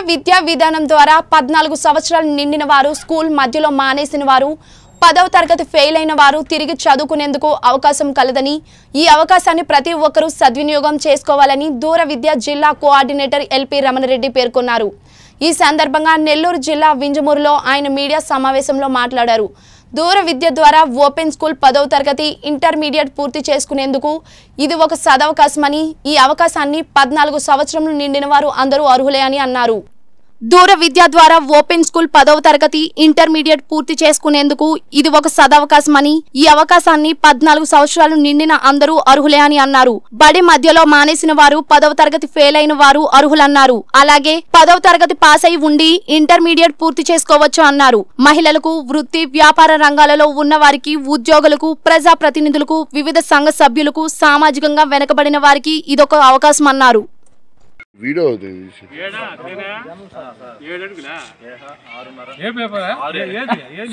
విద్యా విధానం ద్వారా పద్నాలుగు సంవత్సరాలు నిండిన వారు స్కూల్ మధ్యలో మానేసిన వారు పదవ తరగతి ఫెయిల్ అయిన వారు తిరిగి చదువుకునేందుకు అవకాశం కలదని ఈ అవకాశాన్ని ప్రతి ఒక్కరూ సద్వినియోగం చేసుకోవాలని దూర విద్యా జిల్లా కోఆర్డినేటర్ ఎల్పి రమణరెడ్డి పేర్కొన్నారు ఈ సందర్భంగా నెల్లూరు జిల్లా వింజమూరులో ఆయన మీడియా సమావేశంలో మాట్లాడారు దూర విద్య ద్వారా ఓపెన్ స్కూల్ పదవ తరగతి ఇంటర్మీడియట్ పూర్తి చేసుకునేందుకు ఇది ఒక సదవకాశమని ఈ అవకాశాన్ని పద్నాలుగు సంవత్సరములు నిండిన వారు అందరూ అర్హులే అని అన్నారు దూర విద్య ద్వారా ఓపెన్ స్కూల్ పదవ తరగతి ఇంటర్మీడియట్ పూర్తి చేసుకునేందుకు ఇది ఒక సదవకాశమని ఈ అవకాశాన్ని పద్నాలుగు సంవత్సరాలు నిండిన అందరూ అర్హులే అని అన్నారు బడి మధ్యలో మానేసిన వారు పదవ తరగతి ఫెయిల్ అయిన వారు అర్హులన్నారు అలాగే పదవ తరగతి పాస్ అయి ఉండి ఇంటర్మీడియట్ పూర్తి చేసుకోవచ్చు అన్నారు మహిళలకు వృత్తి వ్యాపార రంగాలలో ఉన్న వారికి ఉద్యోగులకు ప్రజా ప్రతినిధులకు వివిధ సంఘ సభ్యులకు సామాజికంగా వెనుకబడిన వారికి ఇదొక అవకాశం అన్నారు వీడియో అవుతుంది ఏడా అట్లేనా ఏడు అడుగులా ఏ పేపర్ ఏది ఏది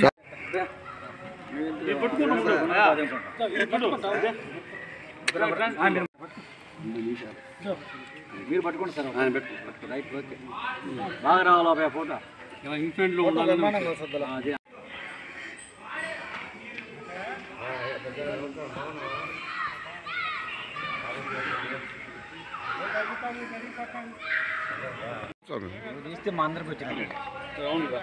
మీరు పట్టుకోండి సార్ ఆయన పెట్టుకో రైట్ ఓకే బాగా రావాలి అబ్బాయి ఫోటో ఇన్ఫెంట్లో ఉండాలని అది తీస్తే మా అందరికి వచ్చినట్టు అవునుగా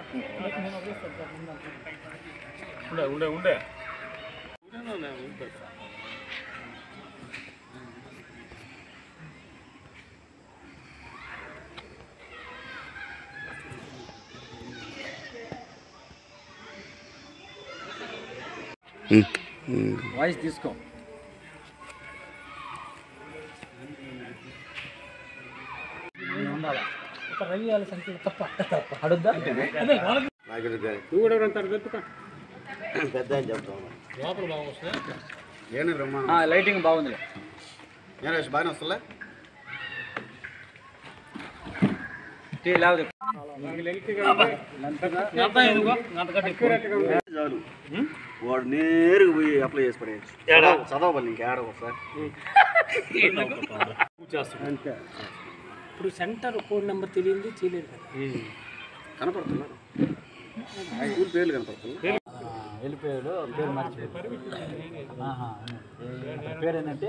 ఉండే ఉండే ఉండే వాయిస్ తీసుకో నువ్వు కూడా ఎవరైనా తరగతి లోపల బాగా వస్తే ఏంటి బ్రహ్మాండం ఆ, లైటింగ్ బాగుంది నేను బాగానే వస్తలే టీ లేకపోతే చాలు వాడు నేరుగా పోయి అప్లై చేసి పడేయచ్చు చదవాలి ఇంకా ఏడ ఒకసారి ఇప్పుడు సెంటర్ కోడ్ నెంబర్ తెలియంది చేయలేదు కదా కనపడుతున్నారు స్కూల్ పేర్లు కనపడుతున్నారు వెళ్ళిపోయాడు పేరు మర్చిపోయాడు ఆహా, ఏ- పేరు ఏంటంటే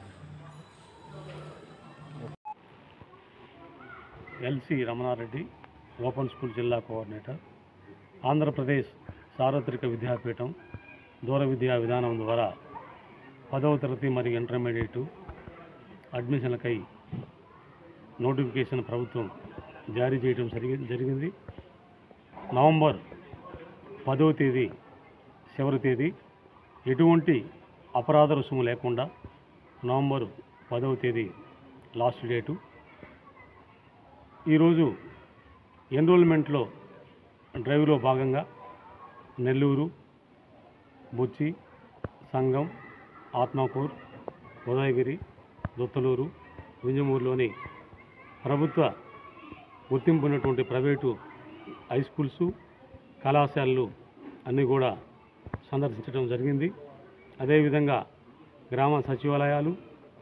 ఎల్సి రమణారెడ్డి ఓపెన్ స్కూల్ జిల్లా కోఆర్డినేటర్ ఆంధ్రప్రదేశ్ సార్వత్రిక విద్యాపీఠం దూర విద్యా విధానం ద్వారా పదవ తరగతి మరియు ఇంటర్మీడియట్ అడ్మిషన్లకై నోటిఫికేషన్ ప్రభుత్వం జారీ చేయడం జరిగి జరిగింది నవంబర్ పదవ తేదీ చివరి తేదీ ఎటువంటి అపరాధ రుసుము లేకుండా నవంబరు పదవ తేదీ లాస్ట్ డేటు ఈరోజు ఎన్రోల్మెంట్లో డ్రైవ్లో భాగంగా నెల్లూరు బుచ్చి సంగం ఆత్మకూర్ ఉదయగిరి దొత్తలూరు వింజమూరులోని ప్రభుత్వ గుర్తింపు ఉన్నటువంటి ప్రైవేటు హై స్కూల్సు కళాశాలలు అన్నీ కూడా సందర్శించడం జరిగింది అదేవిధంగా గ్రామ సచివాలయాలు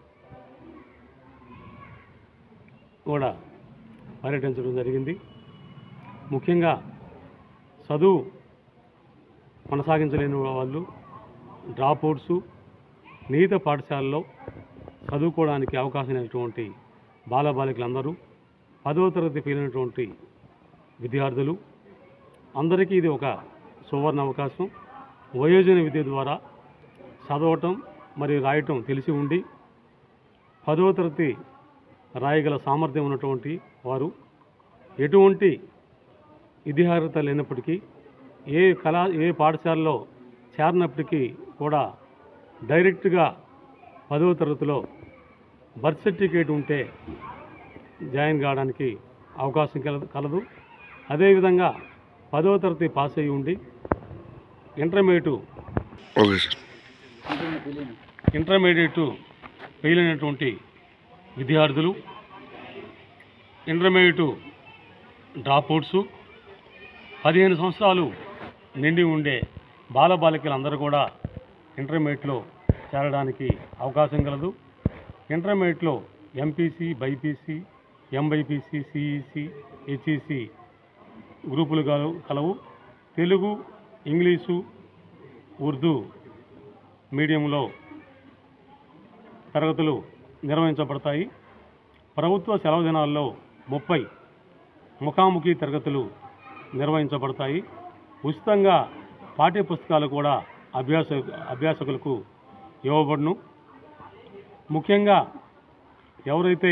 కూడా పర్యటించడం జరిగింది ముఖ్యంగా చదువు కొనసాగించలేని వాళ్ళు డ్రాప్ అవుట్స్ నిహిత పాఠశాలలో చదువుకోవడానికి అవకాశమైనటువంటి బాలబాలికలందరూ పదవ తరగతి పేలినటువంటి విద్యార్థులు అందరికీ ఇది ఒక సువర్ణ అవకాశం వయోజన విద్య ద్వారా చదవటం మరియు రాయటం తెలిసి ఉండి పదవ తరగతి రాయగల సామర్థ్యం ఉన్నటువంటి వారు ఎటువంటి విద్యార్హత లేనప్పటికీ ఏ కళా ఏ పాఠశాలలో చేరినప్పటికీ కూడా డైరెక్ట్గా పదవ తరగతిలో బర్త్ సర్టిఫికేట్ ఉంటే జాయిన్ కావడానికి అవకాశం కలదు కలదు అదేవిధంగా పదవ తరగతి పాస్ అయి ఉండి intermediate okay sir intermediate fail అయినటువంటి విద్యార్థులు ఇంటర్మీడియట్ డ్రాప్అవుట్స్ పదిహేను సంవత్సరాలు నిండి ఉండే బాలబాలికలందరూ కూడా ఇంటర్మీడియట్లో చేరడానికి అవకాశం కలదు ఇంటర్మీడియట్లో MPC BiPC MBiPC CEC HEC గ్రూపులు కలవు కలవు తెలుగు ఇంగ్లీషు ఉర్దూ మీడియంలో తరగతులు నిర్వహించబడతాయి ప్రభుత్వ సెలవు దినాల్లో ముప్పై ముఖాముఖి తరగతులు నిర్వహించబడతాయి ఉచితంగా పాఠ్య పుస్తకాలు కూడా అభ్యాస అభ్యాసకులకు ఇవ్వబడును ముఖ్యంగా ఎవరైతే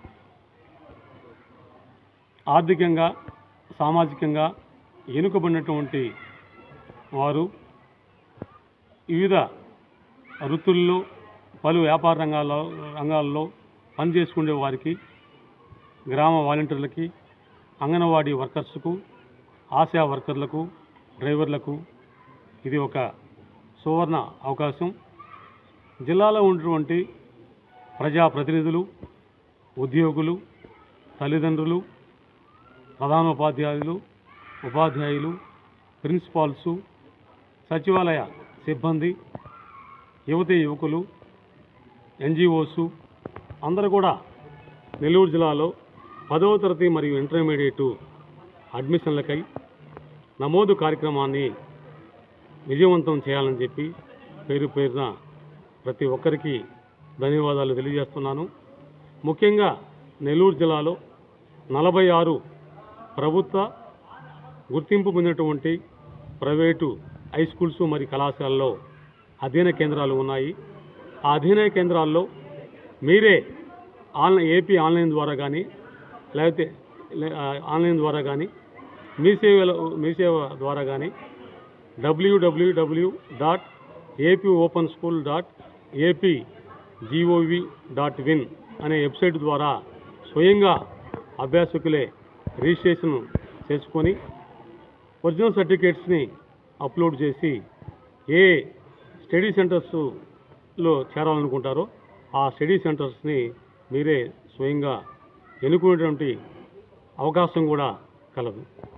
ఆర్థికంగా సామాజికంగా వెనుకబడినటువంటి వారు వివిధ వృత్తుల్లో పలు వ్యాపార రంగాల్లో రంగాల్లో పనిచేసుకునే వారికి గ్రామ వాలంటీర్లకి అంగన్వాడీ వర్కర్స్కు ఆశా వర్కర్లకు డ్రైవర్లకు ఇది ఒక సువర్ణ అవకాశం జిల్లాలో ఉన్నటువంటి ప్రజాప్రతినిధులు ఉద్యోగులు తల్లిదండ్రులు ప్రధానోపాధ్యాయులు ఉపాధ్యాయులు ప్రిన్సిపాల్సు సచివాలయ సిబ్బంది యువతి యువకులు ఎన్జిఓసు అందరూ కూడా నెల్లూరు జిల్లాలో పదవ తరగతి మరియు ఇంటర్మీడియట్ అడ్మిషన్లకై నమోదు కార్యక్రమాన్ని విజయవంతం చేయాలని చెప్పి పేరు పేరున ప్రతి ఒక్కరికి ధన్యవాదాలు తెలియజేస్తున్నాను ముఖ్యంగా నెల్లూరు జిల్లాలో నలభై ఆరు ప్రభుత్వ గుర్తింపు పొందినటువంటి ప్రైవేటు హై స్కూల్స్ మరియు కళాశాలలో అధ్యయన కేంద్రాలు ఉన్నాయి ఆ అధ్యయన కేంద్రాల్లో మీరే ఆన్లైన్ ఏపీ ఆన్లైన్ ద్వారా కానీ లేకపోతే లే- ఆ, ఆన్లైన్ ద్వారా కానీ మీ సేవలో మీ సేవ ద్వారా కానీ డబ్ల్యూడబ్ల్యూడబ్ల్యూ dot AP open school dot AP gov dot in అనే వెబ్సైట్ ద్వారా స్వయంగా అభ్యాసకులే రిజిస్ట్రేషన్ చేసుకొని ఒరిజినల్ సర్టిఫికేట్స్ని అప్లోడ్ చేసి ఏ స్టడీ సెంటర్స్లో చేరాలనుకుంటారో ఆ స్టడీ సెంటర్స్ని మీరే స్వయంగా ఎన్నుకునేటువంటి అవకాశం కూడా కలదు